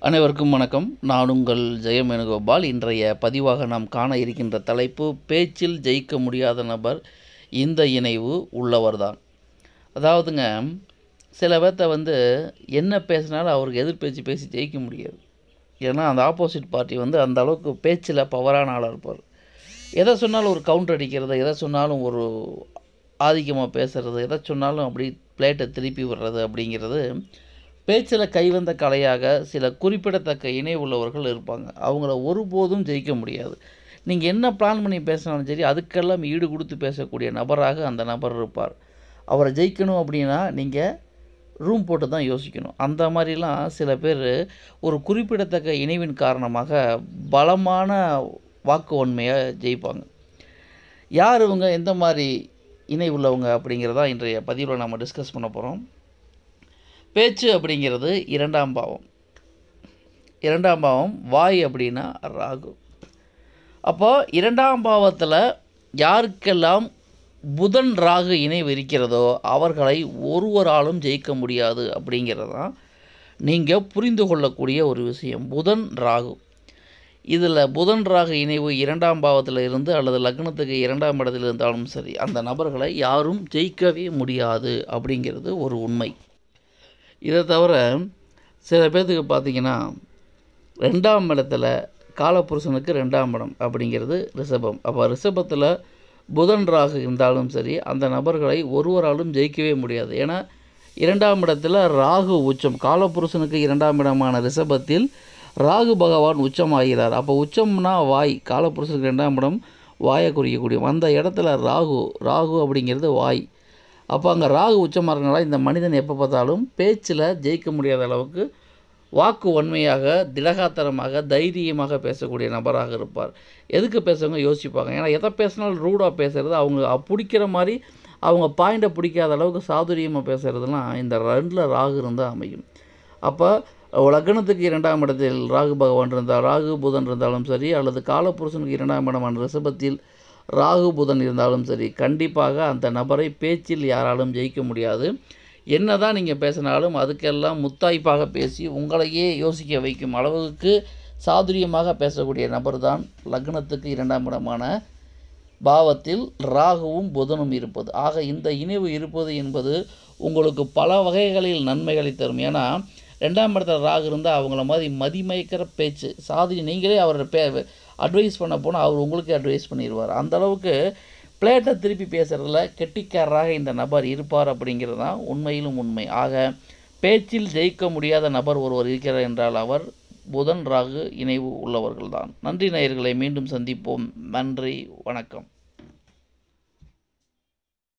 அனைவருக்கும் வணக்கம் நான் உங்கள் ஜெயம் வேணுகோபால் இன்றைய பதிவாக நாம் காண இருக்கின்ற தலைப்பு பேச்சில் ஜெயிக்க முடியாத நபர் இந்த இணைவு உள்ளவர்தான் அதாவதுங்க சில பேர்த்த வந்து என்ன பேசினாலும் அவருக்கு எதிர் பேச்சு பேசி ஜெயிக்க முடியாது ஏன்னா அந்த ஆப்போசிட் பார்ட்டி வந்து அந்த அளவுக்கு பேச்சில் பவரான ஆளாக இருப்பார் எதை சொன்னாலும் ஒரு கவுண்டர் அடிக்கிறது எதை சொன்னாலும் ஒரு ஆதிக்கமாக பேசுகிறது எதை சொன்னாலும் அப்படி பிளேட்டை திருப்பி விடுறது அப்படிங்கிறது பேச்சில் கைவந்த கலையாக சில குறிப்பிடத்தக்க இணை உள்ளவர்கள் இருப்பாங்க அவங்கள ஒருபோதும் ஜெயிக்க முடியாது நீங்கள் என்ன பிளான் பண்ணி பேசினாலும் சரி அதுக்கெல்லாம் ஈடு கொடுத்து பேசக்கூடிய நபராக அந்த நபர் இருப்பார் அவரை ஜெயிக்கணும் அப்படின்னா நீங்கள் ரூம் போட்டு தான் யோசிக்கணும் அந்த மாதிரிலாம் சில பேர் ஒரு குறிப்பிடத்தக்க இணைவின் காரணமாக பலமான வாக்கு உண்மையாக ஜெயிப்பாங்க யார் இவங்க எந்த மாதிரி இணை உள்ளவங்க அப்படிங்கிறதா இன்றைய பதிவில் நம்ம டிஸ்கஸ் பண்ண போகிறோம் பேச்சு அப்படிங்கிறது இரண்டாம் பாவம் இரண்டாம் பாவம் வாய் அப்படின்னா ராகு அப்போ இரண்டாம் பாவத்தில் யாருக்கெல்லாம் புதன் ராகு இணைவு இருக்கிறதோ அவர்களை ஒருவராலும் ஜெயிக்க முடியாது அப்படிங்கிறது தான் நீங்கள் புரிந்து கொள்ளக்கூடிய ஒரு விஷயம் புதன் ராகு இதில் புதன் ராகு இணைவு இரண்டாம் பாவத்தில் இருந்து அல்லது லக்னத்துக்கு இரண்டாம் இடத்தில் இருந்தாலும் சரி அந்த நபர்களை யாரும் ஜெயிக்கவே முடியாது அப்படிங்கிறது ஒரு உண்மை இதை தவிர சில பேர்த்துக்கு பார்த்தீங்கன்னா ரெண்டாம் இடத்துல காலப்புருஷனுக்கு ரெண்டாம் இடம் அப்படிங்கிறது ரிஷபம் அப்போ ரிஷபத்தில் புதன் ராகு இருந்தாலும் சரி அந்த நபர்களை ஒருவராலும் ஜெயிக்கவே முடியாது ஏன்னா இரண்டாம் இடத்துல ராகு உச்சம் காலப்புருஷனுக்கு இரண்டாம் இடமான ரிஷபத்தில் ராகு பகவான் உச்சமாகிறார் அப்போ உச்சம்னா வாய் காலப்புருஷனுக்கு ரெண்டாம் இடம் வாயை குறிக்கக்கூடிய அந்த இடத்துல ராகு ராகு அப்படிங்கிறது வாய் அப்போ அங்கே ராகு உச்சமாக இருக்கனால இந்த மனிதன் எப்போ பார்த்தாலும் பேச்சில் ஜெயிக்க முடியாத அளவுக்கு வாக்கு உண்மையாக திடகாத்தரமாக தைரியமாக பேசக்கூடிய நபராக இருப்பார் எதுக்கு பேசுறவங்க யோசிப்பாங்க ஏன்னா எதை பேசினாலும் ரூடாக பேசுகிறது அவங்க பிடிக்கிற மாதிரி அவங்க பாயிண்டை பிடிக்காத அளவுக்கு சாதுரியமாக பேசுகிறதுலாம் இந்த ரெண்டில் ராகு இருந்தால் அமையும் அப்போ லக்னத்துக்கு இரண்டாம் இடத்தில் ராகு பகவான் இருந்தால் ராகு புதன் இருந்தாலும் சரி அல்லது காலப்புருஷனுக்கு இரண்டாம் இடமான ரிஷபத்தில் ராகு புதன் இருந்தாலும் சரி கண்டிப்பாக அந்த நபரை பேச்சில் யாராலும் ஜெயிக்க முடியாது என்ன தான் நீங்கள் பேசினாலும் அதுக்கெல்லாம் முத்தாய்ப்பாக பேசி உங்களையே யோசிக்க வைக்கும் அளவுக்கு சாதுரியமாக பேசக்கூடிய நபர் தான் லக்னத்துக்கு இரண்டாம் இடமான பாவத்தில் ராகுவும் புதனும் இருப்பது ஆக இந்த இணைவு இருப்பது என்பது உங்களுக்கு பல வகைகளில் நன்மைகளை தரும் ஏன்னா ரெண்டாம் இடத்துல ராகு இருந்தால் அவங்கள மாதிரி மதிமயக்கிற பேச்சு சாதி நீங்களே அவரை பே அட்வைஸ் பண்ண போனால் அவர் உங்களுக்கு அட்வைஸ் பண்ணிடுவார் அந்த அளவுக்கு பிளேட்டை திருப்பி பேசுகிறதுல கெட்டிக்காரராக இந்த நபர் இருப்பார் அப்படிங்கிறது தான் உண்மையிலும் உண்மை ஆக பேச்சில் ஜெயிக்க முடியாத நபர் ஒருவர் இருக்கிறார் என்றால் அவர் புதன் ராகு இணைவு உள்ளவர்கள்தான் நன்றி நேயர்களை மீண்டும் சந்திப்போம் நன்றி வணக்கம்